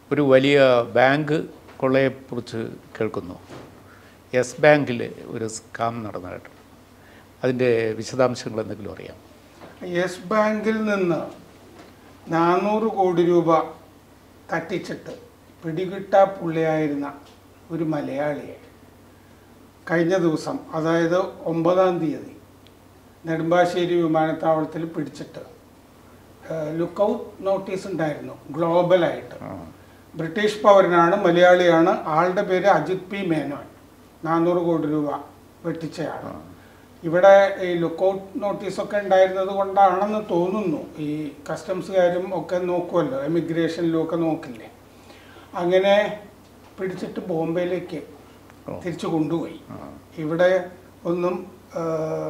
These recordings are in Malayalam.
ഒരു വലിയ ബാങ്ക് കൊള്ളയെക്കുറിച്ച് കേൾക്കുന്നു യെസ് ബാങ്കിൽ ഒരു സ്കാം നടന്നതായിട്ട് അതിൻ്റെ വിശദാംശങ്ങൾ എന്തെങ്കിലും അറിയാം യെസ് ബാങ്കിൽ നിന്ന് നാനൂറ് കോടി രൂപ തട്ടിച്ചിട്ട് പിടികിട്ടാ പുള്ളിയായിരുന്ന ഒരു മലയാളിയെ കഴിഞ്ഞ ദിവസം അതായത് ഒമ്പതാം തീയതി നെടുമ്പാശ്ശേരി വിമാനത്താവളത്തിൽ പിടിച്ചിട്ട് ലുക്കൗട്ട് നോട്ടീസ് ഉണ്ടായിരുന്നു ഗ്ലോബലായിട്ട് ആ, ബ്രിട്ടീഷ് പൗരനാണ് മലയാളിയാണ് ആളുടെ പേര് അജിത് പി മേനോൻ നാനൂറ് കോടി രൂപ വെട്ടിച്ചയാൾ ഇവിടെ ഈ ലുക്കൗട്ട് നോട്ടീസൊക്കെ ഉണ്ടായിരുന്നത് കൊണ്ടാണെന്ന് തോന്നുന്നു ഈ കസ്റ്റംസുകാരും ഒക്കെ നോക്കുമല്ലോ എമിഗ്രേഷനിലും ഒക്കെ നോക്കില്ലേ അങ്ങനെ പിടിച്ചിട്ട് ബോംബെയിലേക്ക് ഓ. തിരിച്ചു കൊണ്ടുപോയി ആ, ഇവിടെ ഒന്നും ആ,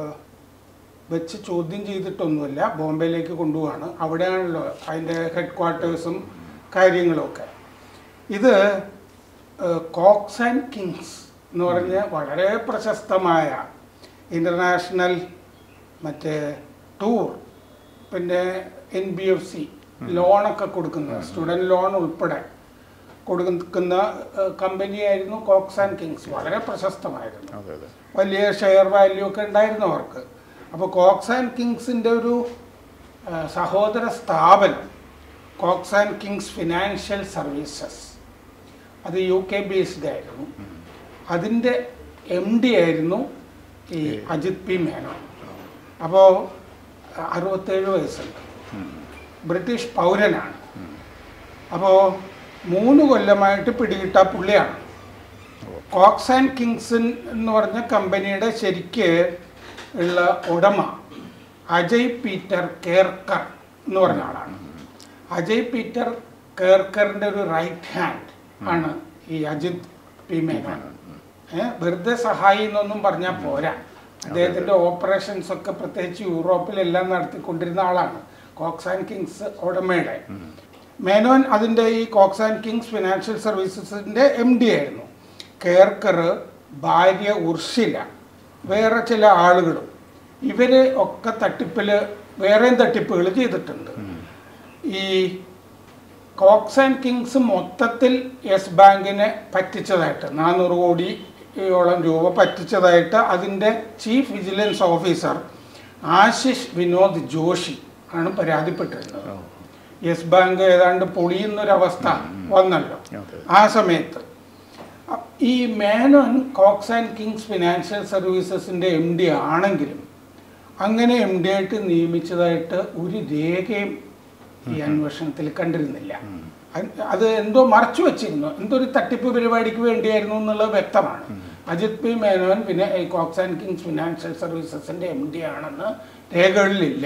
വെച്ച് ചോദ്യം ചെയ്തിട്ടൊന്നുമില്ല ബോംബെയിലേക്ക് കൊണ്ടുപോവാണ് അവിടെയാണല്ലോ അതിൻ്റെ ഹെഡ് ക്വാർട്ടേഴ്സും കാര്യങ്ങളുമൊക്കെ ഇത് കോക്സ് ആൻഡ് കിങ്സ് എന്ന് പറഞ്ഞ വളരെ പ്രശസ്തമായ ഇൻ്റർനാഷണൽ മറ്റേ ടൂർ പിന്നെ എൻ ബി എഫ് സി ലോണൊക്കെ കൊടുക്കുന്ന സ്റ്റുഡൻറ് ലോൺ ഉൾപ്പെടെ കൊടുക്കുന്ന കമ്പനിയായിരുന്നു കോക്സ് ആൻഡ് കിങ്സ് വളരെ പ്രശസ്തമായിരുന്നു അതെ അതെ വലിയ ഷെയർ വാല്യൂ ഒക്കെ ഉണ്ടായിരുന്നു അവർക്ക് അപ്പോൾ കോക്സ് ആൻഡ് കിങ്സിൻ്റെ ഒരു ആ, സഹോദര സ്ഥാപനം Cox and Kings financial services അത് യു കെ ബേസ്ഡ് ആയിരുന്നു അതിൻ്റെ എം ഡി ആയിരുന്നു ഈ അജിത് പി മേനോൻ അപ്പോൾ അറുപത്തേഴ് വയസ്സുണ്ട് ബ്രിട്ടീഷ് പൗരനാണ് അപ്പോൾ മൂന്ന് കൊല്ലമായിട്ട് പിടികിട്ട പുള്ളിയാണ് കോക്സ് ആൻഡ് കിങ്സൺ എന്ന് പറഞ്ഞ കമ്പനിയുടെ ശരിക്ക് ഉള്ള ഉടമ അജയ് പീറ്റർ കേർക്കർ എന്ന് പറഞ്ഞ ആളാണ് അജയ് പീറ്റർ കേർക്കറിൻ്റെ ഒരു റൈറ്റ് ഹാൻഡ് ആണ് ഈ അജിത് പി മേനോൻ ഏ, വെറുതെ സഹായി എന്നൊന്നും പറഞ്ഞാൽ പോരാ അദ്ദേഹത്തിന്റെ ഓപ്പറേഷൻസ് ഒക്കെ പ്രത്യേകിച്ച് യൂറോപ്പിലെല്ലാം നടത്തിക്കൊണ്ടിരുന്ന ആളാണ് കോക്സ് ആൻഡ് കിങ്സ് ഉടമയുടെ മേനോൻ അതിന്റെ ഈ കോക്സ് ആൻഡ് കിങ്സ് ഫിനാൻഷ്യൽ സർവീസസിന്റെ എം ഡി ആയിരുന്നു കേർക്കർ ഭാര്യ ഉർഷില വേറെ ചില ആളുകളും ഇവര് ഒക്കെ തട്ടിപ്പില് വേറെയും തട്ടിപ്പുകൾ ചെയ്തിട്ടുണ്ട് ഈ കോക്സ് ആൻഡ് കിങ്സ് മൊത്തത്തിൽ യെസ് ബാങ്കിനെ പറ്റിച്ചതായിട്ട് നാനൂറ് കോടിയോളം രൂപ പറ്റിച്ചതായിട്ട് അതിൻ്റെ chief vigilance officer Ashish Vinod Joshi ആണ് പരാതിപ്പെട്ടിരുന്നത് ഓ, യെസ് ബാങ്ക് ഏതാണ്ട് പൊളിയുന്നൊരവസ്ഥ വന്നല്ലോ അതെ ആ സമയത്ത് അ- ഈ Menon Cox and Kings financial സർവീസസിൻ്റെ എം ഡി ആണെങ്കിലും അങ്ങനെ എം ഡി ആയിട്ട് നിയമിച്ചതായിട്ട് ഒരു രേഖയും ഈ അന്വേഷണത്തിൽ കണ്ടിരുന്നില്ല അത് അത് എന്തോ മറച്ചു വെച്ചിരുന്നു എന്തോ ഒരു തട്ടിപ്പ് പരിപാടിക്ക് വേണ്ടിയായിരുന്നു എന്നുള്ളത് വ്യക്തമാണ് അജിത് പി മേനോൻ പിന്നെ ഈ കോക്സ് ആൻഡ് കിങ്സ് ഫിനാൻഷ്യൽ സർവീസസിൻ്റെ എം ഡി ആണെന്ന് രേഖകളിലില്ല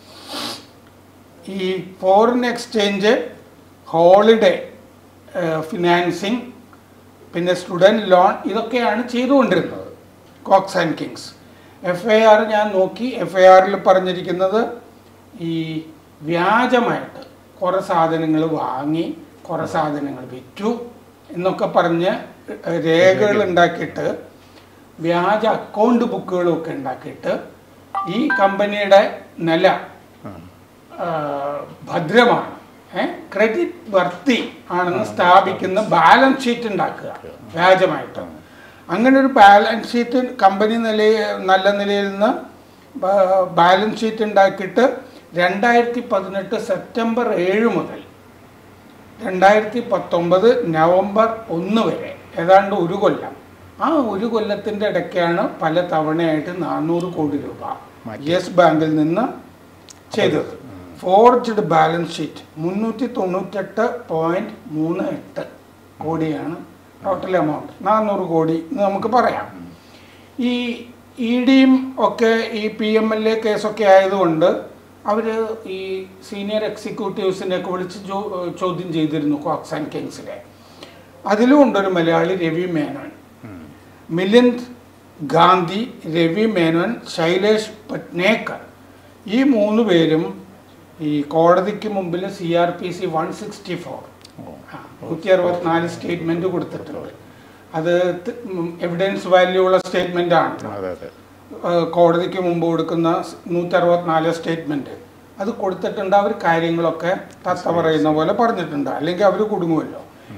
ഈ ഫോറിൻ എക്സ്ചേഞ്ച് ഹോളിഡേ ഫിനാൻസിങ് പിന്നെ സ്റ്റുഡൻറ് ലോൺ ഇതൊക്കെയാണ് ചെയ്തുകൊണ്ടിരുന്നത് Cox and Kings F I R ഞാൻ നോക്കി എഫ് ഐ ആറിൽ പറഞ്ഞിരിക്കുന്നത് ഈ വ്യാജമായിട്ട് കുറേ സാധനങ്ങൾ വാങ്ങി കുറേ സാധനങ്ങൾ വിറ്റു എന്നൊക്കെ പറഞ്ഞ് രേഖകൾ ഉണ്ടാക്കിയിട്ട് വ്യാജ അക്കൗണ്ട് ബുക്കുകളും ഒക്കെ ഉണ്ടാക്കിയിട്ട് ഈ കമ്പനിയുടെ നില ആ, ഭദ്രമാണ് ക്രെഡിറ്റ് വർത്തി ആണെന്ന് സ്ഥാപിക്കുന്ന ബാലൻസ് ഷീറ്റ് ഉണ്ടാക്കുക വ്യാജമായിട്ട് അങ്ങനെ ഒരു ബാലൻസ് ഷീറ്റ് കമ്പനി നിലയിൽ നല്ല നിലയിൽ നിന്ന് ബാ- ബാലൻസ് ഷീറ്റ് ഉണ്ടാക്കിയിട്ട് രണ്ടായിരത്തി പതിനെട്ട് സെപ്റ്റംബർ ഏഴ് മുതൽ രണ്ടായിരത്തി പത്തൊമ്പത് നവംബർ ഒന്ന് വരെ ഏതാണ്ട് ഒരു കൊല്ലം ആ ഒരു കൊല്ലത്തിൻ്റെ ഇടയ്ക്കാണ് പല തവണയായിട്ട് നാനൂറ് കോടി രൂപ മാറ്റി. യെസ് ബാങ്കിൽ നിന്ന് ചെയ്തത് ഫോർജ്ഡ് ബാലൻസ് ഷീറ്റ് മുന്നൂറ്റി തൊണ്ണൂറ്റെട്ട് പോയിന്റ് മൂന്ന് എട്ട് കോടിയാണ് ടോട്ടൽ എമൗണ്ട് നാനൂറ് കോടി എന്ന് നമുക്ക് പറയാം ഈ ഇ ഡിയും ഒക്കെ ഈ പി എം എൽ എ കേസൊക്കെ ആയതുകൊണ്ട് അവർ ഈ സീനിയർ എക്സിക്യൂട്ടീവ്സിനെയൊക്കെ വിളിച്ച് ചോ- ചോദ്യം ചെയ്തിരുന്നു കോക്സ് ആൻഡ് കിങ്സിലെ അതിലും ഉണ്ടൊരു മലയാളി രവി മേനോൻ മിലിന്ദ് ഗാന്ധി രവി മേനോൻ ശൈലേഷ് പട്നേക്കർ ഈ മൂന്ന് പേരും ഈ കോടതിക്ക് മുമ്പിൽ C R P C one sixty four നൂറ്റി അറുപത്തിനാല് സ്റ്റേറ്റ്മെന്റ് കൊടുത്തിട്ടുണ്ട് അത് എവിഡൻസ് വാല്യൂ ഉള്ള സ്റ്റേറ്റ്മെന്റ് ആണ് അതെ അതെ ഏഹ് കോടതിക്ക് മുമ്പ് കൊടുക്കുന്ന നൂറ്റി അറുപത്തിനാല് സ്റ്റേറ്റ്മെന്റ് അത് കൊടുത്തിട്ടുണ്ട് അവർ കാര്യങ്ങളൊക്കെ തത്ത പറയുന്ന പോലെ പറഞ്ഞിട്ടുണ്ട് അല്ലെങ്കിൽ അവർ കുടുങ്ങുമല്ലോ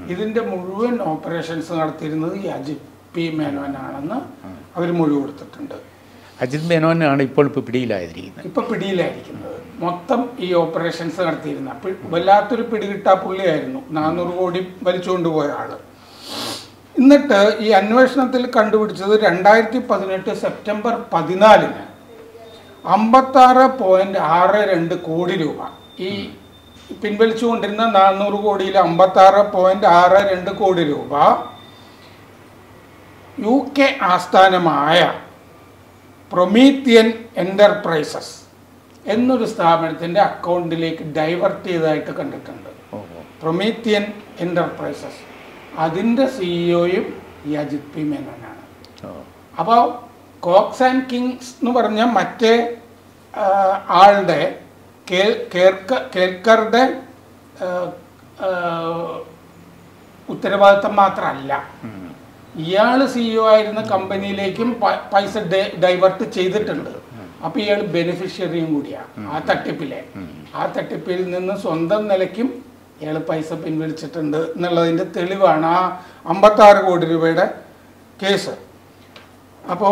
ഇതിന്റെ മുഴുവൻ ഓപ്പറേഷൻസ് നടത്തിയിരുന്നത് ഈ അജിത് പി മേനോനാണെന്ന് അവർ മൊഴി കൊടുത്തിട്ടുണ്ട് അജിത് മേനോനാണ് ഇപ്പോൾ ഇപ്പോൾ പിടിയിലായിരിക്കുന്നത് ഇപ്പൊ പിടിയിലായിരിക്കുന്നത് മൊത്തം ഈ ഓപ്പറേഷൻസ് നടത്തിയിരുന്ന പി- വല്ലാത്തൊരു പിടികിട്ടാ പുള്ളിയായിരുന്നു നാനൂറ് കോടി വലിച്ചുകൊണ്ടുപോയ ആള് എന്നിട്ട് ഈ അന്വേഷണത്തിൽ കണ്ടുപിടിച്ചത് രണ്ടായിരത്തി പതിനെട്ട് സെപ്റ്റംബർ പതിനാലിന് അമ്പത്താറ് പോയിന്റ് ആറ് രണ്ട് കോടി രൂപ ഈ പിൻവലിച്ചുകൊണ്ടിരുന്ന നാനൂറ് കോടിയിൽ അമ്പത്താറ് പോയിന്റ് ആറ് രണ്ട് കോടി രൂപ യു കെ ആസ്ഥാനമായ പ്രൊമീത്തിയൻ എൻ്റർപ്രൈസസ് എന്നൊരു സ്ഥാപനത്തിൻ്റെ അക്കൗണ്ടിലേക്ക് ഡൈവേർട്ട് ചെയ്തതായിട്ട് കണ്ടിട്ടുണ്ട് ഓ ഓ. പ്രൊമീത്തിയൻ എൻ്റർപ്രൈസസ് അതിൻ്റെ സിഇഒയും ഈ അജിത് പി മേനോനാണ് ഓ. അപ്പോൾ കോക്സ് ആൻഡ് കിങ്സ് എന്ന് പറഞ്ഞ മറ്റേ ആ, ആളുടെ കേ- കേർക്ക- കേൾക്കറുടെ ആ, ആ, ഉത്തരവാദിത്തം മാത്രമല്ല ഉം. ഇയാൾ സിഇഒ ആയിരുന്ന കമ്പനിയിലേക്കും പ- പൈസ ഡൈ- ഡൈവേർട്ട് ചെയ്തിട്ടുണ്ട് അപ്പൊ ഇയാൾ ബെനിഫിഷ്യറിയും കൂടിയാ ആ തട്ടിപ്പിലെ ആ തട്ടിപ്പിൽ നിന്ന് സ്വന്തം നിലയ്ക്കും ഇയാൾ പൈസ പിൻവലിച്ചിട്ടുണ്ട് എന്നുള്ളതിന്റെ തെളിവാണ് ആ അമ്പത്താറ് കോടി രൂപയുടെ കേസ് അപ്പോൾ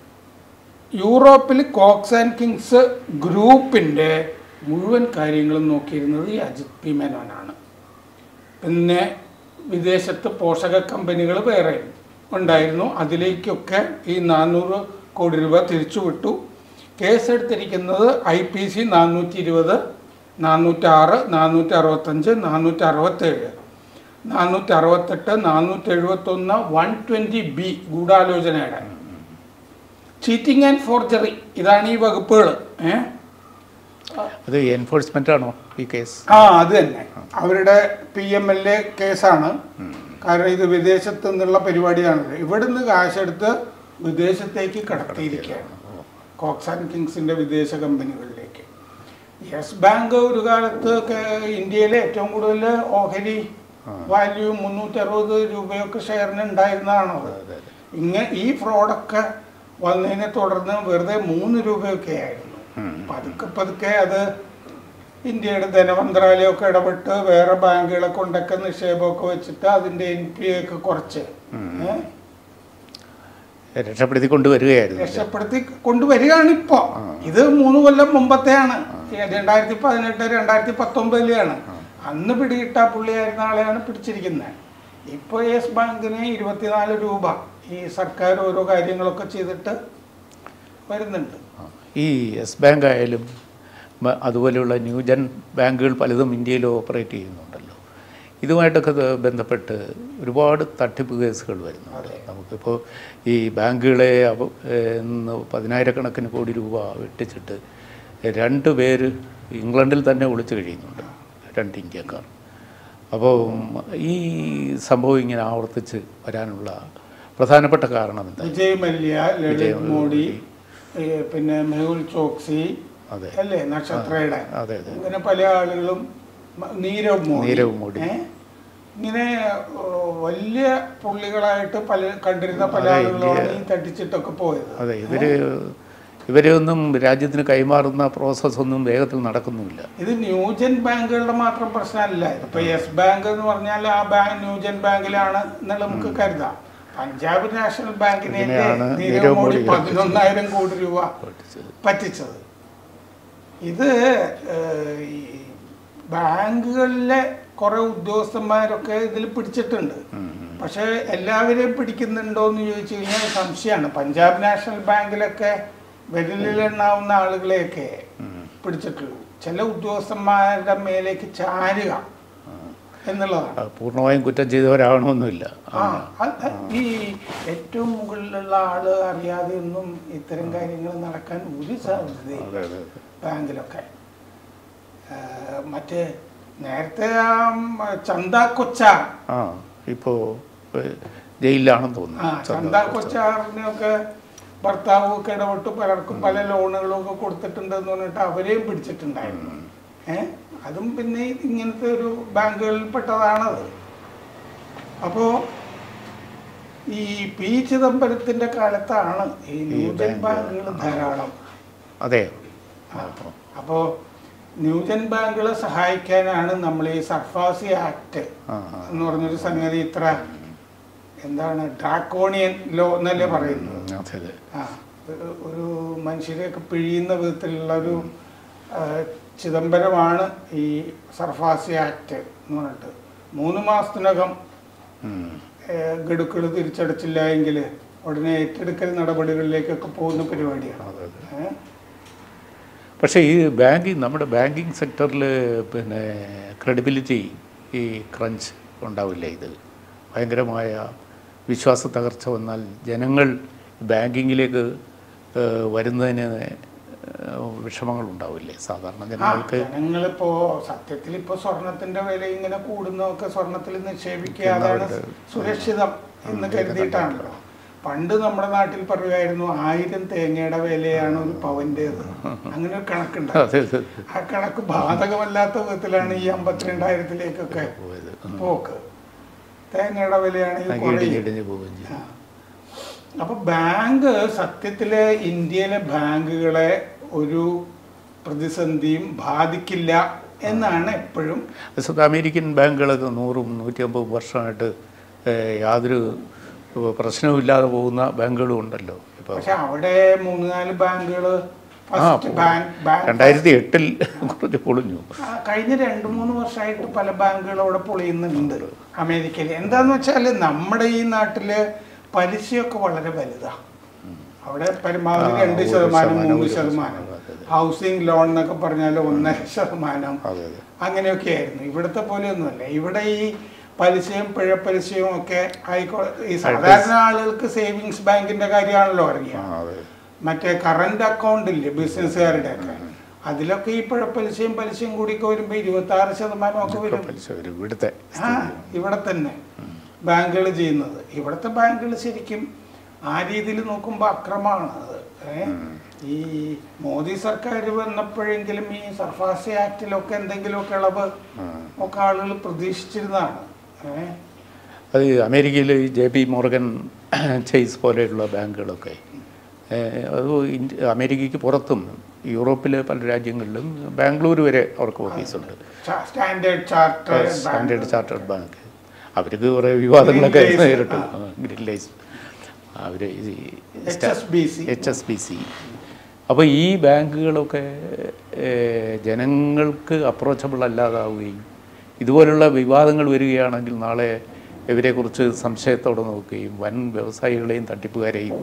യൂറോപ്പിൽ കോക്സ് ആൻഡ് കിങ്സ് ഗ്രൂപ്പിൻ്റെ മുഴുവൻ കാര്യങ്ങളും നോക്കിയിരുന്നത് ഈ അജിത് പി മേനോനാണ് പിന്നെ വിദേശത്ത് പോഷക കമ്പനികൾ വേറെ ഉണ്ടായിരുന്നു അതിലേക്കൊക്കെ ഈ നാനൂറ് കോടി രൂപ തിരിച്ചു വിട്ടു കേസെടുത്തിരിക്കുന്നത് ഐ പി സി നാനൂറ്റി ഇരുപത് നാനൂറ്റാറ് നാനൂറ്റി അറുപത്തഞ്ച് നാനൂറ്റി അറുപത്തേഴ് നാനൂറ്റി അറുപത്തെട്ട് നാനൂറ്റി എഴുപത്തൊന്ന് വൺ ട്വൻറ്റി ബി ഗൂഢാലോചനയുടെ ചീറ്റിംഗ് ആൻഡ് ഫോർജറി ഇതാണ് ഈ വകുപ്പുകൾ ഏഹ് അത് എൻഫോഴ്സ്മെന്റ് ആണോ ഈ കേസ് ആ അത് തന്നെ അവരുടെ പി എം എൽ എ കേസാണ് കാരണം ഇത് വിദേശത്ത് നിന്നുള്ള പരിപാടിയാണല്ലോ ഇവിടുന്ന് കാശെടുത്ത് വിദേശത്തേക്ക് കടത്തിയിരിക്കുകയാണ് കോക്സ് ആൻഡ് കിങ്സിന്റെ വിദേശ കമ്പനികളിലേക്ക് യെസ് ബാങ്ക് ഒരു കാലത്ത് കേ- ഇന്ത്യയിലെ ഏറ്റവും കൂടുതൽ ഓഹരി വാല്യൂ മുന്നൂറ്റി അറുപത് രൂപയൊക്കെ ഷെയറിന് ഉണ്ടായിരുന്നതാണത് അതെ, അതെ. ഇങ്ങനെ ഈ ഫ്രോഡൊക്കെ വന്നതിനെ തുടർന്ന് വെറുതെ മൂന്ന് രൂപയൊക്കെ ആയിരുന്നു ഉം. പതുക്കെ പതുക്കെ അത് ഇന്ത്യയുടെ ധനമന്ത്രാലയമൊക്കെ ഇടപെട്ട് വേറെ ബാങ്കുകളെ കൊണ്ടൊക്കെ നിക്ഷേപമൊക്കെ വെച്ചിട്ട് അതിന്റെ എൻ പി ഒക്കെ കുറച്ച് ഏ, രക്ഷപ്പെടുത്തി കൊണ്ടുവരികയായിരുന്നു രക്ഷപ്പെടുത്തി കൊണ്ടുവരികയാണ് ഇപ്പോ ആ. ഇത് മൂന്ന് കൊല്ലം മുമ്പത്തെയാണ് രണ്ടായിരത്തി പതിനെട്ട് രണ്ടായിരത്തി പത്തൊമ്പതിലെയാണ് അന്ന് പിടികിട്ട പുള്ളിയായിരുന്ന ആളെയാണ് പിടിച്ചിരിക്കുന്നത് ഇപ്പോൾ യെസ് ബാങ്കിന് ഇരുപത്തിനാല് രൂപ ഈ സർക്കാർ ഓരോ കാര്യങ്ങളൊക്കെ ചെയ്തിട്ട് വരുന്നുണ്ട് ആ. ഈ യെസ് ബാങ്ക് ആയാലും മ- അതുപോലെയുള്ള ന്യൂജൻ ബാങ്കുകൾ പലതും ഇന്ത്യയിൽ ഓപ്പറേറ്റ് ചെയ്യുന്നുണ്ടല്ലോ ഇതുമായിട്ടൊക്കെ ഇത് ബന്ധപ്പെട്ട് ഒരുപാട് തട്ടിപ്പ് കേസുകൾ വരുന്നുണ്ട് നമുക്കിപ്പോൾ ഈ ബാങ്കുകളെ അപ- ഏഹ് നിന്ന് പതിനായിരക്കണക്കിന് കോടി രൂപ വെട്ടിച്ചിട്ട് രണ്ട് പേര് ഇംഗ്ലണ്ടിൽ തന്നെ ഒളിച്ചു കഴിയുന്നുണ്ട് രണ്ട് ഇന്ത്യക്കാർ അപ്പോൾ ഈ സംഭവം ഇങ്ങനെ ആവർത്തിച്ച് വരാനുള്ള പ്രധാനപ്പെട്ട കാരണം എന്താ വിജയ് മല്യ ലളിത് വിജയ് മോഡി ഏ, പിന്നെ മെഹുൽ ചോക്സി അതെ അല്ലേ നക്ഷത്രയുടെ അതെ അതെ ഇങ്ങനെ പല ആളുകളും മ- നീരവ് മോഡി നീരവ് മോഡി. ഏ? ഇങ്ങനെ ഓ, വലിയ പുള്ളികളായിട്ട് പല കണ്ടിരുന്ന പല അതെ, ആളുകളാണ് ഇന്ത്യ- ഈ തട്ടിച്ചിട്ടൊക്കെ പോയത് അതെ ഇവര് ഇവരെയൊന്നും രാജ്യത്തിന് കൈമാറുന്ന പ്രോസസ്സ് ഒന്നും വേഗത്തിൽ നടക്കുന്നുമില്ല ഇത് ന്യൂജൻ ബാങ്കുകളുടെ മാത്രം പ്രശ്നമല്ല ഇപ്പൊ യെസ് ബാങ്ക് എന്ന് പറഞ്ഞാൽ ആ ബാങ്ക് ന്യൂജൻ ബാങ്കിലാണ് എന്നുള്ള നമുക്ക് കരുതാം പഞ്ചാബ് നാഷണൽ ബാങ്കിനെ ഇതിനെയാണ് നീരവ് നീരവ് മോഡി മോഡി പതിനൊന്നായിരം കോടി രൂപ പഠിച്ചത്. പറ്റിച്ചത് ഇത് ഏഹ്, ഈ ബാങ്കുകളിലെ കുറെ ഉദ്യോഗസ്ഥന്മാരൊക്കെ ഇതിൽ പിടിച്ചിട്ടുണ്ട് ഉം, ഉം. പക്ഷെ എല്ലാവരെയും പിടിക്കുന്നുണ്ടോ എന്ന് ചോദിച്ചു കഴിഞ്ഞാൽ സംശയമാണ് പഞ്ചാബ് നാഷണൽ ബാങ്കിലൊക്കെ വിരലിലെണ്ണാവുന്ന ആളുകളെയൊക്കെ ഉം. പിടിച്ചിട്ടുള്ളൂ ചില ഉദ്യോഗസ്ഥന്മാരുടെ മേലേക്ക് ചാരുക എന്നുള്ളതാണ് ആ, പൂർണ്ണമായും കുറ്റം ചെയ്തവരാകണമെന്നില്ല ആ അത് ഈ ഏറ്റവും മുകളിലുള്ള ആള് അറിയാതെ ഒന്നും ഇത്തരം കാര്യങ്ങൾ നടക്കാൻ ഒരു സാധ്യതയില്ല അതെ അതെ അതെ. ബാങ്കിലൊക്കെ ആ, മറ്റേ നേരത്തെ ആ ചന്ത കൊച്ച ആ ഇപ്പോൾ ജയിലിലാണെന്ന് ആ തോന്നുന്നു ചന്ത കൊച്ചാറിനെയൊക്കെ ഭർത്താവ് ഒക്കെ ഇടപെട്ട് പലർക്കും പല ലോണുകളും ഒക്കെ കൊടുത്തിട്ടുണ്ടെന്ന് പറഞ്ഞിട്ട് അവരെയും പിടിച്ചിട്ടുണ്ടായിരുന്നു ഏ അതും പിന്നെ ഇങ്ങനത്തെ ഒരു ബാങ്കുകളിൽ പെട്ടതാണത് അപ്പോ ഈ പി ചിദംബരത്തിന്റെ കാലത്താണ് ഈ ന്യൂജൻ ബാങ്ക് ബാങ്കുകൾ ധാരാളം അതെ അപ്പോൾ ന്യൂജൻ ബാങ്കുകളെ സഹായിക്കാനാണ് നമ്മൾ ഈ സർഫാസി ആക്ട് ആ ആ എന്ന് പറഞ്ഞൊരു സംഗതി ഇത്ര എന്താണ് ഡ്രാക്കോണിയൻ ലോ എന്നല്ലേ പറയുന്നത് ഉം, അതെ അതെ ആ ഒരു- ഒരു മനുഷ്യരെയൊക്കെ പിഴിയുന്ന വിധത്തിലുള്ള ഒരു ആ, ചിദംബരമാണ് ഈ സർഫാസി ആക്ട് എന്ന് പറഞ്ഞിട്ട് മൂന്ന് മാസത്തിനകം ഉം. ഗഡുക്കൾ തിരിച്ചടച്ചില്ല എങ്കിൽ ഉടനെ ഏറ്റെടുക്കൽ നടപടികളിലേക്കൊക്കെ പോകുന്ന പരിപാടിയാണ് അതെ അതെ ഏ? പക്ഷേ ഈ ബാങ്കിങ് നമ്മുടെ ബാങ്കിങ് സെക്ടറിൽ പിന്നെ ക്രെഡിബിലിറ്റി ഈ ക്രഞ്ച് ഉണ്ടാവില്ല ഇത് ഭയങ്കരമായ വിശ്വാസ തകർച്ച വന്നാൽ ജനങ്ങൾ ബാങ്കിങ്ങിലേക്ക് ഏഹ്, വരുന്നതിന് ഏഹ്, വിഷമങ്ങൾ ഉണ്ടാവില്ലേ സാധാരണ ആ, ജനങ്ങൾക്ക് ജനങ്ങളിപ്പോ സത്യത്തിൽ ഇപ്പൊ സ്വർണത്തിന്റെ വില ഇങ്ങനെ കൂടുന്നതൊക്കെ സ്വർണത്തിൽ നിക്ഷേപിക്കുക അതാണ് സുരക്ഷിതം എന്ന് കരുതിയിട്ടാണല്ലോ പണ്ട് നമ്മുടെ നാട്ടിൽ പറയുമായിരുന്നു ആയിരം തേങ്ങയുടെ വിലയാണ് ഒരു പവന്റേത് അങ്ങനെ ഒരു കണക്കുണ്ട് അതെ അതെ ആ കണക്ക് ബാധകമല്ലാത്ത വിധത്തിലാണ് ഈ അമ്പത്തിരണ്ടായിരത്തിലേക്കൊക്കെ പോയത് പോക്ക് തേങ്ങയുടെ വിലയാണെങ്കിൽ കുറയും ഇടിഞ്ഞിടിഞ്ഞ് പോവുകയും ചെയ്യും അപ്പൊ ബാങ്ക് സത്യത്തില് ഇന്ത്യയിലെ ബാങ്കുകളെ ഒരു പ്രതിസന്ധിയും ബാധിക്കില്ല എന്നാണ് എപ്പോഴും അതേസമയത്ത് അമേരിക്കൻ ബാങ്കുകളൊക്കെ നൂറും നൂറ്റിയമ്പതും വർഷമായിട്ട് ഏഹ്, യാതൊരു പ്രശ്നവുമില്ലാതെ പോകുന്ന ബാങ്കുകളും ഉണ്ടല്ലോ ഇപ്പോൾ പക്ഷെ അവിടെ മൂന്ന് നാല് ബാങ്കുകൾ ആ ഫസ്റ്റ് ബാങ്ക് ബാങ്ക് രണ്ടായിരത്തി എട്ടിൽ കുറച്ച് പൊളിഞ്ഞു ആ, കഴിഞ്ഞ രണ്ട് മൂന്ന് വർഷമായിട്ട് പല ബാങ്കുകളും അവിടെ പൊളിയുന്നുണ്ട് അമേരിക്കയിൽ എന്താന്ന് വെച്ചാൽ നമ്മുടെ ഈ നാട്ടില് പലിശയൊക്കെ വളരെ വലുതാണ് അവിടെ പരമാവധി ആ, രണ്ട് ഒരു ശതമാനം ശതമാനം, മൂന്ന് ഒരു ശതമാനം ശതമാനം, അതെ, അതെ. ഹൗസിംഗ് ലോൺ എന്നൊക്കെ പറഞ്ഞാൽ ഒന്നര ശതമാനം അതെ അതെ അങ്ങനെയൊക്കെ ആയിരുന്നു ഇവിടുത്തെ പോലെയൊന്നുമല്ല ഇവിടെ ഈ പലിശയും പിഴപ്പലിശയും ഒക്കെ ആയിക്കോ ഈ സാധാരണ ആളുകൾക്ക് സേവിങ്സ് ബാങ്കിന്റെ കാര്യമാണല്ലോ ആ അറിയാം അതെ മറ്റേ കറണ്ട് അക്കൗണ്ട് ഇല്ലേ ബിസിനസ്സുകാരുടെ ഒക്കെ അതിലൊക്കെ ഈ പിഴപ്പലിശയും പലിശയും കൂടിയൊക്കെ വരുമ്പോൾ ഇരുപത്തി ആറ് ശതമാനം ഒക്കെ വരും പലിശ വരും ഇവിടുത്തെ ആ ഇവിടെ തന്നെ ബാങ്കുകൾ ചെയ്യുന്നത് ഇവിടുത്തെ ബാങ്കുകൾ ശരിക്കും ആ രീതിയിൽ നോക്കുമ്പോൾ അക്രമമാണ് അത് ഏ? ഈ മോദി സർക്കാർ വന്നപ്പോഴെങ്കിലും ഈ സർഫാസി ആക്ടിലൊക്കെ എന്തെങ്കിലുമൊക്കെ ഇളവ് ഒക്കെ ആളുകൾ പ്രതീക്ഷിച്ചിരുന്നതാണ് ഏ? അത് അമേരിക്കയിൽ ജെ പി മോർഗൻ ചെയ്സ് പോലെയുള്ള ബാങ്കുകളൊക്കെ ഏഹ്, അത് ഇന്ത്യ അമേരിക്കയ്ക്ക് പുറത്തും യൂറോപ്പിലെ പല രാജ്യങ്ങളിലും ബാംഗ്ലൂർ വരെ അവർക്ക് ഓഫീസുണ്ട് ചാ- standard chartered bank. Standard chartered bank അവർക്ക് കുറേ വിവാദങ്ങളൊക്കെ Green Lace, നേരിട്ടു ആ. ഗ്രീൻ ലൈസ് അവർ HSBC. H S B C അപ്പോൾ ഈ ബാങ്കുകളൊക്കെ ഏഹ്, ജനങ്ങൾക്ക് അപ്രോച്ചബിൾ അല്ലാതാവുകയും ഇതുപോലുള്ള വിവാദങ്ങൾ വരികയാണെങ്കിൽ നാളെ ഇവരെക്കുറിച്ച് സംശയത്തോടെ നോക്കുകയും വൻ വ്യവസായികളെയും തട്ടിപ്പുകാരെയും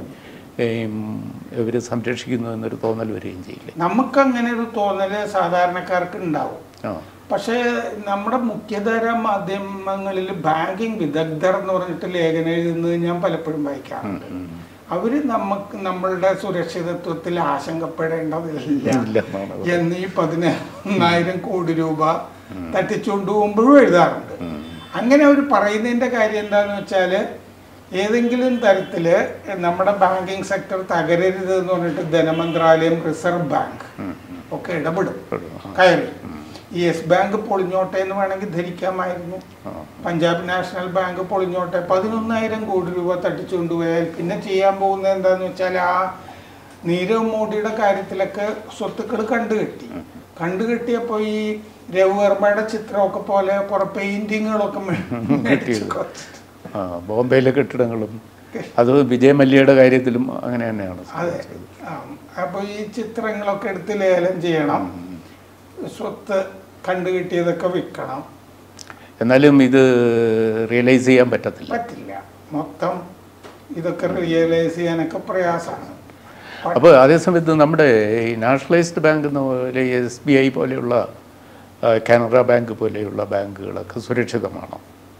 ഇവർ സംരക്ഷിക്കുന്നു എന്നൊരു തോന്നൽ വരികയും ചെയ്യില്ലേ നമുക്ക് അങ്ങനെ ഒരു തോന്നല് സാധാരണക്കാർക്ക് ഉണ്ടാവും ആ പക്ഷേ നമ്മുടെ മുഖ്യധാര മാധ്യമങ്ങളിൽ ബാങ്കിങ് വിദഗ്ധർ എന്ന് പറഞ്ഞിട്ട് ലേഖനം എഴുതുന്നത് ഞാൻ പലപ്പോഴും വായിക്കാറുണ്ട് അവര് നമുക്ക് നമ്മളുടെ സുരക്ഷിതത്വത്തിൽ ആശങ്കപ്പെടേണ്ടതില്ല ഇല്ല എന്നാണ് എന്ന് ഈ പതിനായിരം കോടി രൂപ തട്ടിച്ചുകൊണ്ട് പോകുമ്പോഴും എഴുതാറുണ്ട് അങ്ങനെ അവർ പറയുന്നതിന്റെ കാര്യം എന്താന്ന് വെച്ചാല് ഏതെങ്കിലും തരത്തില് നമ്മുടെ ബാങ്കിങ് സെക്ടർ തകരരുത് എന്ന് പറഞ്ഞിട്ട് ധനമന്ത്രാലയം റിസർവ് ബാങ്ക് ഒക്കെ ഇടപെടും കയറി ഈ യെസ് ബാങ്ക് പൊളിഞ്ഞോട്ടെ എന്ന് വേണമെങ്കിൽ ധരിക്കാമായിരുന്നു പഞ്ചാബ് നാഷണൽ ബാങ്ക് പൊളിഞ്ഞോട്ടെ പതിനൊന്നായിരം കോടി രൂപ തട്ടിച്ചുകൊണ്ടുപോയാൽ പിന്നെ ചെയ്യാൻ പോകുന്നത് എന്താന്ന് വെച്ചാൽ ആ നീരവ് മോഡിയുടെ കാര്യത്തിലൊക്കെ സ്വത്തുക്കൾ കണ്ടുകെട്ടി കണ്ടുകെട്ടിയപ്പോൾ ഈ രവിവർമ്മയുടെ ചിത്രമൊക്കെ പോലെ കുറെ പെയിന്റിങ്ങുകളൊക്കെ മേടിച്ച് കുറച്ച് ആ ബോംബെയിലെ കെട്ടിടങ്ങളും അത് വിജയ് മല്യയുടെ കാര്യത്തിലും അങ്ങനെ തന്നെയാണ് അതെ ആ, അപ്പൊ ഈ ചിത്രങ്ങളൊക്കെ എടുത്ത് ലേലം ചെയ്യണം സ്വത്ത് കണ്ടുകിട്ടിയതൊക്കെ വിൽക്കണം എന്നാലും ഇത് റിയലൈസ് ചെയ്യാൻ പറ്റത്തില്ല പറ്റില്ല മൊത്തം ഇതൊക്കെ റിയലൈസ് ചെയ്യാനൊക്കെ പ്രയാസമാണ് അപ്പോൾ അതേസമയത്ത് നമ്മുടെ ഈ നാഷണലൈസ്ഡ് ബാങ്ക് എന്ന പോലെ എസ് ബി ഐ പോലെയുള്ള ആ, കാനറ ബാങ്ക് പോലെയുള്ള ബാങ്കുകളൊക്കെ സുരക്ഷിതമാണോ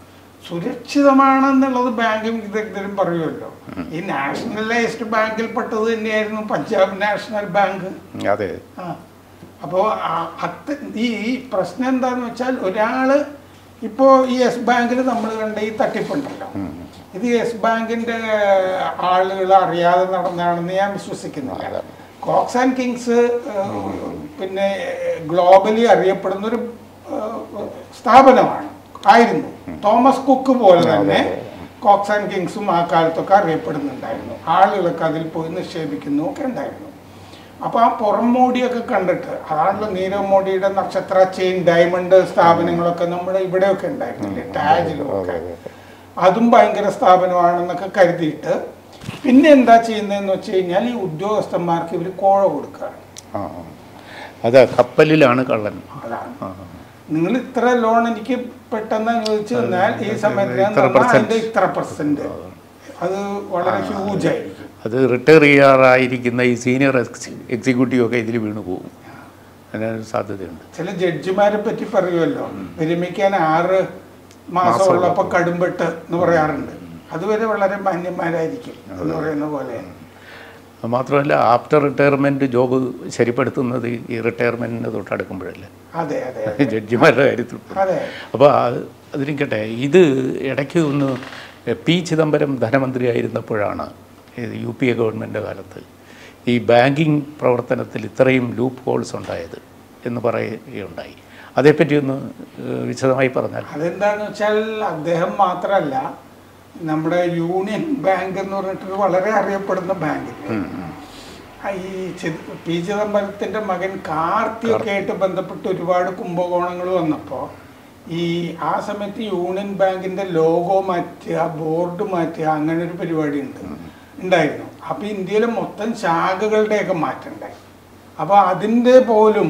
സുരക്ഷിതമാണെന്നുള്ളത് ബാങ്കിങ് വിദഗ്ധരും പറയുമല്ലോ ഈ നാഷണലൈസ്ഡ് ബാങ്കിൽ പെട്ടത് തന്നെയായിരുന്നു പഞ്ചാബ് നാഷണൽ ബാങ്ക് അതെ ആ അപ്പോൾ അത് ഈ ഈ പ്രശ്നം എന്താന്ന് വെച്ചാൽ ഒരാള് ഇപ്പോൾ ഈ യെസ് ബാങ്കിൽ നമ്മൾ കണ്ട ഈ തട്ടിപ്പുണ്ടല്ലോ ഇത് യെസ് ബാങ്കിന്റെ ആളുകൾ അറിയാതെ നടന്നതാണെന്ന് ഞാൻ വിശ്വസിക്കുന്നില്ല കോക്സ് ആൻഡ് കിങ്സ് പിന്നെ ഗ്ലോബലി അറിയപ്പെടുന്ന ഒരു ഏഹ്, സ്ഥാപനമാണ് ആയിരുന്നു തോമസ് കുക്ക് പോലെ തന്നെ കോക്സ് ആൻഡ് കിങ്സും ആ കാലത്തൊക്കെ അറിയപ്പെടുന്നുണ്ടായിരുന്നു ആളുകളൊക്കെ അതിൽ പോയി നിക്ഷേപിക്കുന്നു ഒക്കെ ഉണ്ടായിരുന്നു അപ്പൊ ആ പുറം മോടിയൊക്കെ കണ്ടിട്ട് അതാണല്ലോ നീരവ് മോഡിയുടെ നക്ഷത്ര ചെയിൻ ഡയമണ്ട് സ്ഥാപനങ്ങളൊക്കെ നമ്മുടെ ഇവിടെയൊക്കെ ഉണ്ടായിരുന്നില്ലേ താജിലും ഒക്കെ അതും ഭയങ്കര സ്ഥാപനമാണെന്നൊക്കെ കരുതിയിട്ട് പിന്നെ എന്താ ചെയ്യുന്നതെന്ന് വെച്ച് കഴിഞ്ഞാൽ ഈ ഉദ്യോഗസ്ഥന്മാർക്ക് ഇവർ കോഴ കൊടുക്കുകയാണ് ആ ആ. അതെ കപ്പലിലാണ് കള്ളൻ അതാണ് ആ നിങ്ങൾ ഇത്ര ലോൺ എനിക്ക് പെട്ടെന്ന് അനുവദിച്ചു തന്നാൽ ഈ സമയത്ത് ഞാൻ ഇത്ര തന്നാൽ percent. അതിന്റെ ഇത്ര പെർസെന്റ് അത് വളരെ ഹ്യൂജ് ആയിരിക്കും അത് റിട്ടയർ ചെയ്യാറായിരിക്കുന്ന ഈ സീനിയർ എക്സിക്യൂട്ടീവ് ഒക്കെ ഇതിൽ വീണു പോകും അതിനൊരു സാധ്യതയുണ്ട് ചില ജഡ്ജിമാരെ പറ്റി പറയുമല്ലോ വിരമിക്കാൻ ആറ് മാസം ഉള്ളപ്പോ കടുംപെട്ട് എന്ന് പറയാറുണ്ട് അതുവരെ വളരെ മാന്യന്മാരായിരിക്കും എന്ന് പറയുന്ന പോലെ അത് മാത്രമല്ല ആഫ്റ്റർ റിട്ടയർമെൻറ്റ് ജോബ് ശരിപ്പെടുത്തുന്നത് ഈ റിട്ടയർമെൻറ്റിന് തൊട്ടടുക്കുമ്പോഴല്ലേ അതെ അതെ അതെ. ജഡ്ജിമാരുടെ കാര്യത്തിൽ അതെ അപ്പോൾ അതിരിക്കട്ടെ ഇത് ഇടയ്ക്ക് ഒന്ന് പി ചിദംബരം ധനമന്ത്രിയായിരുന്നപ്പോഴാണ് ഇത് യു പി എ ഗവൺമെൻറ് കാലത്ത് ഈ ബാങ്കിങ് പ്രവർത്തനത്തിൽ ഇത്രയും ലൂപ്പ് ഹോൾസ് ഉണ്ടായത് എന്ന് പറയുകയുണ്ടായി അതേപ്പറ്റി ഒന്ന് ഏഹ്, വിശദമായി പറഞ്ഞാൽ അതെന്താന്ന് വെച്ചാൽ അദ്ദേഹം മാത്രമല്ല നമ്മുടെ യൂണിയൻ ബാങ്ക് എന്ന് പറഞ്ഞിട്ട് വളരെ അറിയപ്പെടുന്ന ബാങ്ക് ഈ ചി- പി ചിദംബരത്തിന്റെ മകൻ കാർത്തിയൊക്കെ ആയിട്ട് ബന്ധപ്പെട്ട് ഒരുപാട് കുംഭകോണങ്ങൾ വന്നപ്പോൾ ഈ ആ സമയത്ത് യൂണിയൻ ബാങ്കിന്റെ ലോഗോ മാറ്റുക ബോർഡ് മാറ്റുക അങ്ങനെ ഒരു പരിപാടി ഉണ്ട് ഉണ്ടായിരുന്നു അപ്പൊ ഇന്ത്യയിലെ മൊത്തം ശാഖകളുടെയൊക്കെ മാറ്റണ്ടായി അപ്പൊ അതിന്റെ പോലും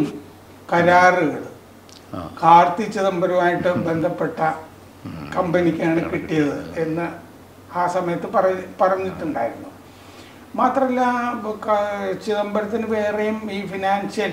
കരാറുകൾ ആ. കാർത്തി ചിദംബരവുമായിട്ട് ബന്ധപ്പെട്ട കമ്പനിക്കാണ് കിട്ടിയത് എന്ന് ആ സമയത്ത് പറ- പറഞ്ഞിട്ടുണ്ടായിരുന്നു മാത്രമല്ല ഇപ്പൊ ക- ചിദംബരത്തിന് വേറെയും ഈ ഫിനാൻഷ്യൽ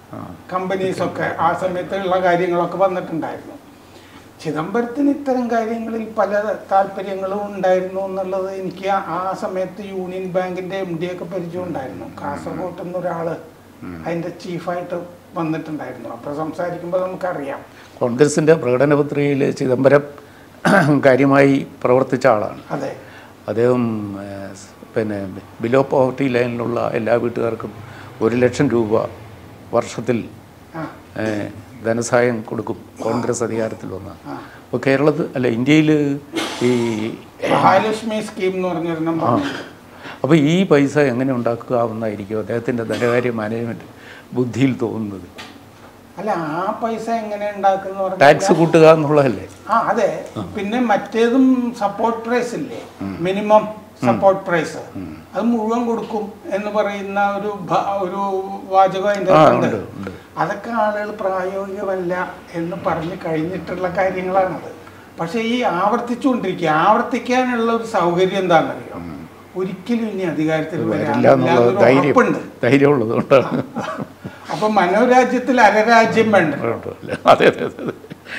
കമ്പനീസ് ഒക്കെ ആ സമയത്തുള്ള കാര്യങ്ങളൊക്കെ വന്നിട്ടുണ്ടായിരുന്നു ചിദംബരത്തിന് ഇത്തരം കാര്യങ്ങളിൽ പല താല്പര്യങ്ങളും ഉണ്ടായിരുന്നു എന്നുള്ളത് എനിക്ക് ആ- ആ സമയത്ത് യൂണിയൻ ബാങ്കിന്റെ എം ഡി ഒക്കെ പരിചയം ഉണ്ടായിരുന്നു കാസർഗോഡ് എന്നൊരാള് അതിന്റെ ചീഫായിട്ട് വന്നിട്ടുണ്ടായിരുന്നു അപ്പൊ സംസാരിക്കുമ്പോൾ നമുക്കറിയാം കോൺഗ്രസിൻ്റെ പ്രകടനപത്രികയിൽ ചിദംബരം കാര്യമായി പ്രവർത്തിച്ച ആളാണ് അതെ അദ്ദേഹം ഏഹ്, സ് പിന്നെ ബിലോ പോവർട്ടി ലൈനിലുള്ള എല്ലാ വീട്ടുകാർക്കും ഒരു ലക്ഷം രൂപ വർഷത്തിൽ ആ ഏഹ്, ധനസഹായം കൊടുക്കും കോൺഗ്രസ് അധികാരത്തിൽ വന്ന ആ. അപ്പോൾ കേരളത്തിൽ അല്ല ഇന്ത്യയിൽ ഈ മഹാലക്ഷ്മി സ്കീം എന്ന് പറഞ്ഞൊരെണ്ണം പറഞ്ഞു അപ്പോൾ ഈ പൈസ എങ്ങനെ ഉണ്ടാക്കാവുന്നതായിരിക്കും അദ്ദേഹത്തിൻ്റെ ധനകാര്യ മാനേജ്മെൻറ്റ് ബുദ്ധിയിൽ തോന്നുന്നത് അല്ല ആ പൈസ എങ്ങനെ ഉണ്ടാക്കുന്ന ടാക്സ് കൂട്ടുക എന്നുള്ളതല്ലേ ആ അതെ പിന്നെ മറ്റേതും സപ്പോർട്ട് പ്രൈസ് ഇല്ലേ മിനിമം സപ്പോർട്ട് പ്രൈസ് അത് മുഴുവൻ കൊടുക്കും എന്ന് പറയുന്ന ഒരു ഭ- ഒരു വാചകം അതിൻ്റെ ആ അകത്തുണ്ട്. ഉണ്ട് ഉണ്ട് അതൊക്കെ ആളുകൾ പ്രായോഗികമല്ല എന്ന് പറഞ്ഞ് കഴിഞ്ഞിട്ടുള്ള കാര്യങ്ങളാണത് പക്ഷെ ഈ ആവർത്തിച്ചുകൊണ്ടിരിക്കുക ആവർത്തിക്കാനുള്ള ഒരു സൗകര്യം എന്താണെന്നറിയോ ഒരിക്കലും ഇനി അധികാരത്തിൽ വരില്ല വരാനില്ല എന്നുള്ള എന്നൊരു ധൈര്യം ഉറപ്പുണ്ട് ധൈര്യമുള്ളത് കൊണ്ടാണ് അപ്പൊ മനോരാജ്യത്തിൽ അരരാജ്യം വേണ്ട അതെ അതെ അതെ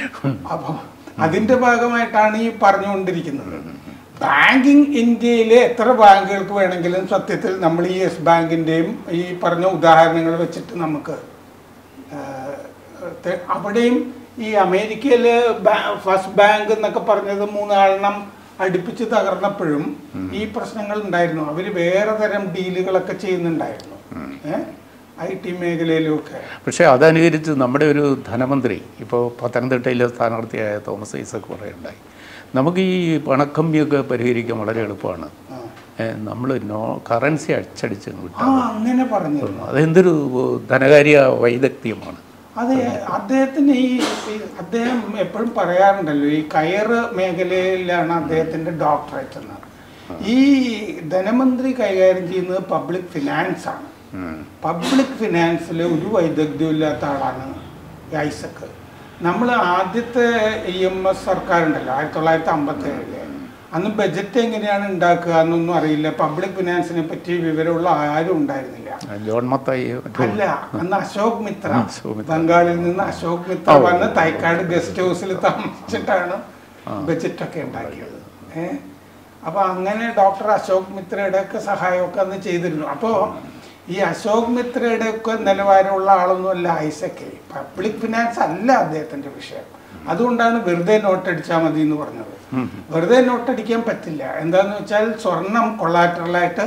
അപ്പം അതിന്റെ ഭാഗമായിട്ടാണ് ഈ പറഞ്ഞുകൊണ്ടിരിക്കുന്നത് ബാങ്കിങ് ഇന്ത്യയിലെ എത്ര ബാങ്കുകൾക്ക് വേണമെങ്കിലും സത്യത്തിൽ നമ്മൾ ഈ യെസ് ബാങ്കിന്റെയും ഈ പറഞ്ഞ ഉദാഹരണങ്ങൾ വെച്ചിട്ട് നമുക്ക് ആ, തെ- അവിടെയും ഈ അമേരിക്കയില് ഫസ്റ്റ് ബാങ്ക് എന്നൊക്കെ പറഞ്ഞത് മൂന്നാലെണ്ണം അടുപ്പിച്ച് തകർന്നപ്പോഴും ഈ പ്രശ്നങ്ങൾ ഉണ്ടായിരുന്നു അവര് വേറെ തരം ഡീലുകളൊക്കെ ചെയ്യുന്നുണ്ടായിരുന്നു ഏഹ് ഐ ടി മേഖലയിലും ഒക്കെ പക്ഷേ അതനുകരിച്ച് നമ്മുടെ ഒരു ധനമന്ത്രി ഇപ്പോൾ പത്തനംതിട്ടയിലെ സ്ഥാനാർത്ഥിയായ തോമസ് ഐസക് പറയുണ്ടായി നമുക്ക് ഈ പണക്കമ്മിയൊക്കെ പരിഹരിക്കാൻ വളരെ എളുപ്പമാണ് ആ. നമ്മൾ നോ കറൻസി അച്ചടിച്ച് ആ വിട്ടാൽ അങ്ങനെ പറഞ്ഞിരുന്നു അതെന്തൊരു ധനകാര്യ വൈദഗ്ധ്യമാണ് അതെ അദ്ദേഹത്തിന് ഈ ഈ അദ്ദേഹം എപ്പോഴും പറയാറുണ്ടല്ലോ ഈ കയറ് മേഖലയിലാണ് അദ്ദേഹത്തിന്റെ ഡോക്ടറേറ്റ് എന്ന് ഈ ധനമന്ത്രി കൈകാര്യം ചെയ്യുന്നത് പബ്ലിക് ഫിനാൻസ് ആണ് ഉം. പബ്ലിക് ഫിനാൻസിൽ ഒരു വൈദഗ്ധ്യം ഇല്ലാത്ത ആളാണ് ഈ ഐസക്ക് നമ്മൾ ആദ്യത്തെ ഇ എം എസ് സർക്കാർ ഉണ്ടല്ലോ ആയിരത്തി തൊള്ളായിരത്തി അമ്പത്തി ഏഴില് അന്ന് ബജറ്റ് എങ്ങനെയാണ് ഉണ്ടാക്കുക എന്നൊന്നും അറിയില്ല പബ്ലിക് ഫിനാൻസിനെ പറ്റി വിവരമുള്ള ആരും ഉണ്ടായിരുന്നില്ല ജോൺ മത്തായി മറ്റു അല്ല അന്ന് അശോക് മിത്ര ആ, അശോക് മിത്ര. ബംഗാളിൽ നിന്ന് അശോക് മിത്ര ഓ. വന്ന് തൈക്കാട് ഗസ്റ്റ് ഹൗസിൽ താമസിച്ചിട്ടാണ് ബജറ്റ് ഒക്കെ ഉണ്ടാക്കിയത് ഏഹ് അപ്പൊ അങ്ങനെ ഡോക്ടർ അശോക് മിത്രയുടെ ഒക്കെ സഹായമൊക്കെ അന്ന് ചെയ്തിരുന്നു അപ്പോ ഈ അശോക് മിത്രയുടെ ഒക്കെ നിലവാരമുള്ള ആളൊന്നുമല്ല ഐസക്കെ പബ്ലിക് ഫിനാൻസ് അല്ല അദ്ദേഹത്തിന്റെ വിഷയം അതുകൊണ്ടാണ് വെറുതെ നോട്ടടിച്ചാൽ മതി എന്ന് പറഞ്ഞത് വെറുതെ നോട്ടടിക്കാൻ പറ്റില്ല എന്താന്ന് വെച്ചാൽ സ്വർണം കൊളാറ്ററലായിട്ട്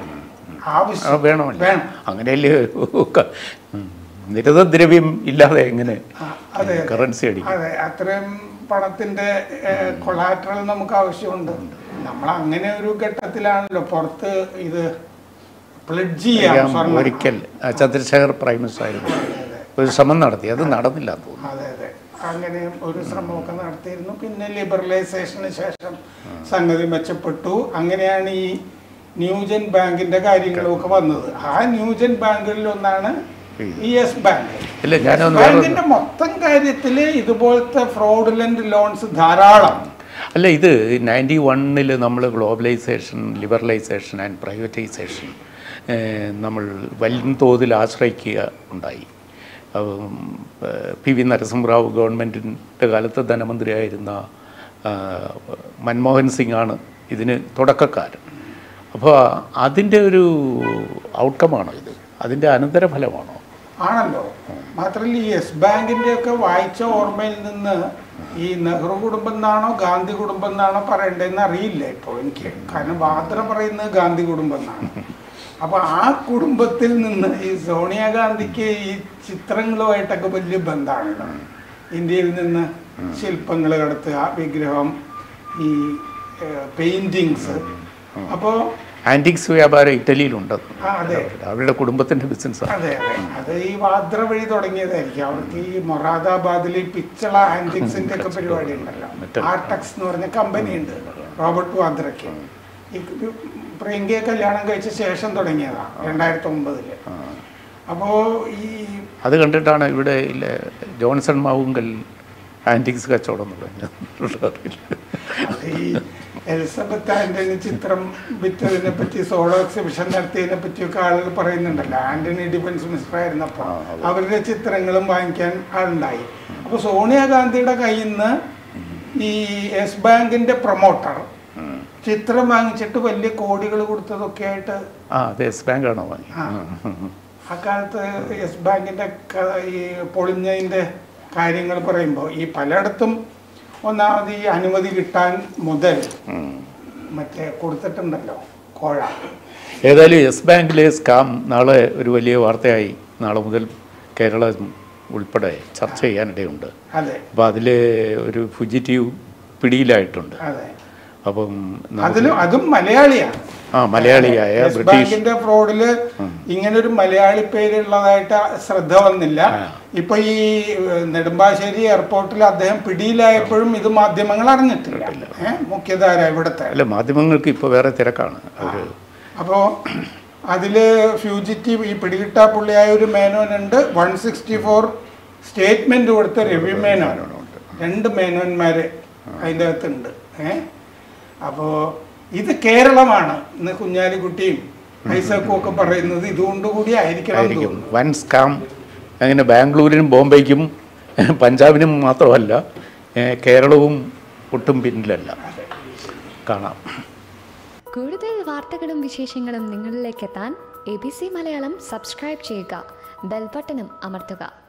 ആ, ആവശ്യം വേണമല്ലോ വേണം അങ്ങനെയല്ലേ ക- ഉം. നിരതദ്രവ്യം ഇല്ലാതെ എങ്ങനെ ആ, അതെ അതെ. കറൻസി അടിക്കും അതെ അത്രയും പണത്തിന്റെ കൊളാറ്ററൽ നമുക്ക് ആവശ്യമുണ്ട് നമ്മൾ അങ്ങനെ ഒരു ഘട്ടത്തിലാണല്ലോ പുറത്ത് ഇത് പ്ലഡ്ജ് ചെയ്യാം ഞാൻ സ്വർണ്ണം ഒരിക്കൽ ആ, ചന്ദ്രശേഖർ പ്രൈം മിനിസ്റ്റർ ആയിരുന്നു ഒരു ശ്രമം നടത്തി അത് നടന്നില്ല എന്ന് തോന്നുന്നു അതെ അതെ അങ്ങനെ ഒരു ശ്രമമൊക്കെ നടത്തിയിരുന്നു പിന്നെ ലിബറലൈസേഷന് ശേഷം സംഗതി മെച്ചപ്പെട്ടു അങ്ങനെയാണ് ഈ ന്യൂജൻ ബാങ്കിന്റെ കാര്യങ്ങളൊക്കെ വന്നത് ആ ന്യൂജൻ ബാങ്കുകളിൽ ഒന്നാണ് ഈ യെസ് ബാങ്ക് ഇല്ല ഞാനൊന്ന് ബാങ്കിന്റെ മൊത്തം കാര്യത്തില് ഇതുപോലത്തെ ഫ്രോഡുലന്റ് ലോൺസ് ധാരാളം അല്ല ഇത് നയൻറ്റി വണ്ണിൽ നമ്മൾ ഗ്ലോബലൈസേഷൻ ലിബറലൈസേഷൻ ആൻഡ് പ്രൈവറ്റൈസേഷൻ നമ്മൾ വൻതോതിൽ ആശ്രയിക്കുക ഉണ്ടായി ഉം, ഏഹ്, പി വി നരസിംഹറാവു ഗവൺമെൻറ്റിൻ്റെ കാലത്ത് ധനമന്ത്രിയായിരുന്ന ആ, മൻമോഹൻ സിംഗ് ആണ് ഇതിന് തുടക്കക്കാരൻ അപ്പോൾ അതിൻ്റെ ഒരു ഔട്ട്കമാണോ ഇത് അതിൻ്റെ അനന്തരഫലമാണോ ആണല്ലോ മാത്രമല്ല ഈ യെസ് ബാങ്കിന്റെ ഒക്കെ വായിച്ച ഓർമ്മയിൽ നിന്ന് ഈ നെഹ്റു കുടുംബം എന്നാണോ ഗാന്ധി കുടുംബം എന്നാണോ പറയണ്ടതെന്ന് അറിയില്ല ഇപ്പോൾ എനിക്ക് കാരണം വാദ്ര പറയുന്നത് ഗാന്ധി കുടുംബം എന്നാണ് അപ്പൊ ആ കുടുംബത്തിൽ നിന്ന് ഈ സോണിയാഗാന്ധിക്ക് ഈ ചിത്രങ്ങളുമായിട്ടൊക്കെ വലിയ ബന്ധമാണല്ലോ ഇന്ത്യയിൽ നിന്ന് ശില്പങ്ങൾ കടത്തുക വിഗ്രഹം ഈ പെയിന്റിങ്സ് അപ്പോൾ ആൻറ്റിക്സ് വ്യാപാരം ഇറ്റലിയിലുണ്ട് ആ അതെ അവരുടെ കുടുംബത്തിൻ്റെ ബിസിനസ്സാണ് അതെ അതെ അത് ഈ വാദ്ര വഴി തുടങ്ങിയതായിരിക്കും അവർക്ക് ഈ മൊറാദാബാദിൽ ഈ പിച്ചള ആന്റിക്സിന്റെ ഒക്കെ പരിപാടി ഉണ്ടല്ലോ മറ്റേ- ആർടെക്സ് എന്ന് പറഞ്ഞ കമ്പനി ഉണ്ട് റോബർട്ട് വാദ്രയ്ക്ക് ഈ പ്രിയങ്കയെ കല്യാണം കഴിച്ച ശേഷം തുടങ്ങിയതാണ് രണ്ടായിരത്തി ഒമ്പതില് അപ്പോ ഈ അത് കണ്ടിട്ടാണ് ഇവിടെ ഇല്ല ജോൺസൺ മാവുങ്കൽ ആൻറ്റിക്സ് കച്ചവടം തുടങ്ങിയത് അത് ഈ എലിസബത്ത് ആന്റണി ചിത്രം വിറ്റതിനെ പറ്റി സോളോ എക്സിബിഷൻ നടത്തിയതിനെ പറ്റിയൊക്കെ ആളുകൾ പറയുന്നുണ്ടല്ലോ ആന്റണി ഡിഫൻസ് മിനിസ്റ്റർ ആയിരുന്നപ്പോൾ അവരുടെ ചിത്രങ്ങളും വാങ്ങിക്കാൻ ആളുണ്ടായി അപ്പോൾ സോണിയാഗാന്ധിയുടെ കയ്യിൽ നിന്ന് ഈ യെസ് ബാങ്കിന്റെ പ്രൊമോട്ടർ ചിത്രം വാങ്ങിച്ചിട്ട് വലിയ കോടികൾ കൊടുത്തതൊക്കെ ആയിട്ട് ആ അത് യെസ് ബാങ്കാണോ വാങ്ങി ആ. അക്കാലത്ത് യെസ് ബാങ്കിന്റെ ക- ഈ പൊളിഞ്ഞതിന്റെ കാര്യങ്ങൾ പറയുമ്പോൾ ഈ പലയിടത്തും ഒന്നാമത് ഈ അനുമതി കിട്ടാൻ മുതൽ മറ്റേ കൊടുത്തിട്ടുണ്ടല്ലോ കോഴ ഏതായാലും യെസ് ബാങ്കിലെ സ്കാം നാളെ ഒരു വലിയ വാർത്തയായി നാളെ മുതൽ കേരളം ഉൾപ്പെടെ ചർച്ച ചെയ്യാനിടയുണ്ട് അതെ അപ്പോൾ അതിൽ ഒരു ഫുജിറ്റീവ് പിടിയിലായിട്ടുണ്ട് അതെ അപ്പം നമുക്ക് അതിലും അതും മലയാളിയാണ് ആ മലയാളിയായ യെസ് ബ്രിട്ടീഷ് ബാങ്കിന്റെ ഫ്രോഡില് ഇങ്ങനെ ഒരു മലയാളി പേരുള്ളതായിട്ട് ശ്രദ്ധ വന്നില്ല ഇപ്പൊ ഈ ഏഹ്, നെടുമ്പാശ്ശേരി എയർപോർട്ടിൽ അദ്ദേഹം പിടിയിലായപ്പോഴും ഇത് മാധ്യമങ്ങൾ അറിഞ്ഞിട്ടില്ല ഏഹ് മുഖ്യധാര ഇവിടുത്തെ അല്ല മാധ്യമങ്ങൾക്ക് ഇപ്പോൾ വേറെ തിരക്കാണ് അവർ അപ്പോൾ അതിൽ ഫ്യൂജിറ്റീവ് ഈ പിടികിട്ടാ പുള്ളിയായ ഒരു മേനോനുണ്ട് വൺ സിക്സ്റ്റി ഫോർ സ്റ്റേറ്റ്മെന്റ് കൊടുത്ത രവി മേനോനുണ്ട് രണ്ട് മേനോന്മാര് അതിൻ്റെ അകത്തുണ്ട് ഏ അപ്പോൾ ഇത് കേരളമാണ് ഇന്ന് കുഞ്ഞാലിക്കുട്ടിയും ഐസക്കും ഒക്കെ പറയുന്നത് ഇതുകൊണ്ട് കൂടി ആയിരിക്കണം എന്ന് ആയിരിക്കും തോന്നുന്നു. വൻ സ്കാം അങ്ങനെ ബാംഗ്ലൂരിനും ബോംബെക്കും പഞ്ചാബിനും മാത്രമല്ല ഏ, കേരളവും ഒട്ടും പിന്നിലല്ല കാണാം കൂടുതൽ വാർത്തകളും വിശേഷങ്ങളും നിങ്ങളിലേക്ക് എത്താൻ A B C Malayalam subscribe ചെയ്യുക ബെൽബട്ടനും അമർത്തുക